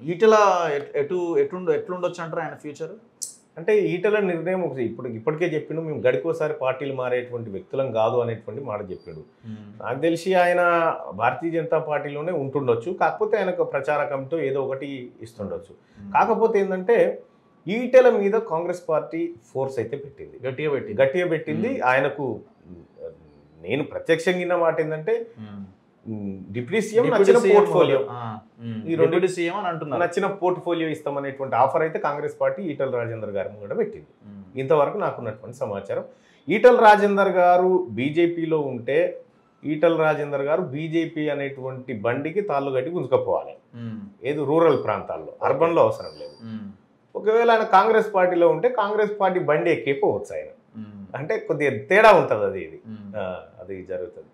Etela at- ఎటు ఎటుండ ఎట్లుండొచ్చు అంటారు ఆయన ఫ్యూచర్ అంటే ఈటల నిర్ణయం ఒకటి ఇప్పుడు ఇప్పటికే చెప్పిండు మేము గడికోసారి పార్టీలు మారేటువంటి వ్యక్తులం కాదు అనేటువంటి మాట చెప్పిండు నాకు తెలిసి ఆయన భారతీయ జనతా పార్టీలోనే ఉంటుండొచ్చు కాకపోతే ఆయనకు ప్రచార కమిటీ ఏదో ఒకటి ఇస్తుండొచ్చు కాకపోతే ఏంటంటే ఈటెల మీద కాంగ్రెస్ పార్టీ ఫోర్స్ అయితే పెట్టింది గట్టిగా పెట్టి గట్టిగా పెట్టింది ఆయనకు నేను ప్రత్యక్షంగా విన్న మాట ఏంటంటే డిప్యూటీ సీఎం నచ్చిన పోర్ట్ఫోలియో ఈ ఈ రెండు- రెండు సీఎం అని అంటున్నారు నచ్చిన పోర్ట్ఫోలియో ఇస్తామనేటువంటి ఆఫర్ అయితే కాంగ్రెస్ పార్టీ ఈటల రాజేందర్ గారి కూడా పెట్టింది ఉమ్. ఇంతవరకు నాకున్నటువంటి సమాచారం ఈటల రాజేందర్ గారు బీజేపీలో ఉంటే ఈటల రాజేందర్ గారు బీజేపీ అనేటువంటి బండికి తాళ్ళు కట్టి గుంజుకపోవాలి ఉమ్. ఏది రూరల్ ప్రాంతాల్లో అర్బన్లో అవసరం లేదు ఉమ్. ఒకవేళ ఆయన కాంగ్రెస్ పార్టీలో ఉంటే కాంగ్రెస్ పార్టీ బండి ఎక్కిపోవచ్చు ఆయన ఉమ్. అంటే కొద్దిగా తేడా ఉంటుంది అది ఇది ఉమ్. ఆ, అది జరుగుతుంది